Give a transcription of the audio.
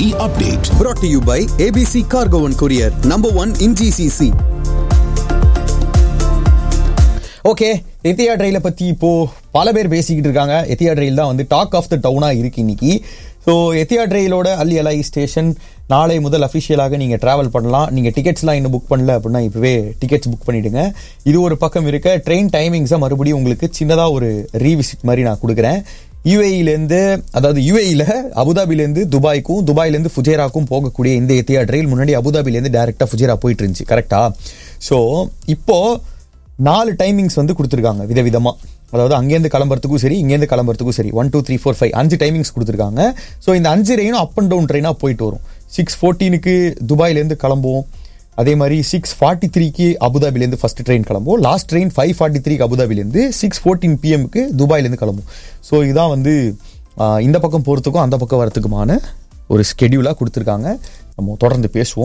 UAE update. brought to you by ABC Cargo and Courier, number one in GCC. Okay Etihad ரயிலை பற்றி இப்போ பல பேர் பேசிக்கிட்டு இருக்காங்க எத்தியாட் ரயில் தான் வந்து டாக் ஆஃப் த டவுனாக இருக்கு இன்னைக்கு ஸோ எத்தியாட் ரயிலோட அல்லி அலை ஸ்டேஷன் நாளை முதல் அஃபிஷியலாக நீங்கள் ட்ராவல் பண்ணலாம் நீங்கள் டிக்கெட்ஸ்லாம் இன்னும் புக் பண்ணல அப்படின்னா இப்போவே டிக்கெட்ஸ் புக் பண்ணிடுங்க இது ஒரு பக்கம் இருக்க ட்ரெயின் டைமிங்ஸை மறுபடியும் உங்களுக்கு சின்னதாக ஒரு ரீவிசிட் மாதிரி நான் கொடுக்குறேன் யூஏஇலேருந்து அதாவது யூஏஇல அபுதாபிலேருந்து துபாய்க்கும் துபாயிலேருந்து ஃபுஜேராக்கும் போகக்கூடிய இந்த எத்தியாட் ரயில் முன்னாடி அபுதாபிலேருந்து டேரெக்டாக ஃபுஜேரா போயிட்டு இருந்துச்சு கரெக்டா ஸோ இப்போ நாலு டைமிங்ஸ் வந்து கொடுத்துருக்காங்க விதவிதமா அதாவது அங்கேருந்து கிளம்புறதுக்கும் சரி இங்கேருந்து கிளம்புறதுக்கும் சரி one two three four five அஞ்சு டைமிங்ஸ் கொடுத்துருக்காங்க ஸோ இந்த அஞ்சு ரெயினும் அப் அண்ட் டவுன் ட்ரெயினாக போயிட்டு வரும் சிக்ஸ் ஃபோர்டீனுக்கு துபாயிலேருந்து கிளம்புவோம் அதே மாதிரி சிக்ஸ் ஃபார்ட்டி த்ரீக்கு அபுதாபிலேருந்து ஃபர்ஸ்ட் ட்ரெயின் கிளம்பும் லாஸ்ட் ட்ரெயின் ஃபைவ் ஃபார்ட்டி த்ரீக்கு அபுதாபிலேருந்து சிக்ஸ் ஃபோர்டீன் பிஎம்க்கு துபாயிலேருந்து கிளம்பும் ஸோ இதான் வந்து ஆஹ், இந்த பக்கம் போகிறதுக்கும் அந்த பக்கம் வரத்துக்குமான ஒரு ஸ்கெடியூலாக கொடுத்துருக்காங்க நம்ம தொடர்ந்து பேசுவோம்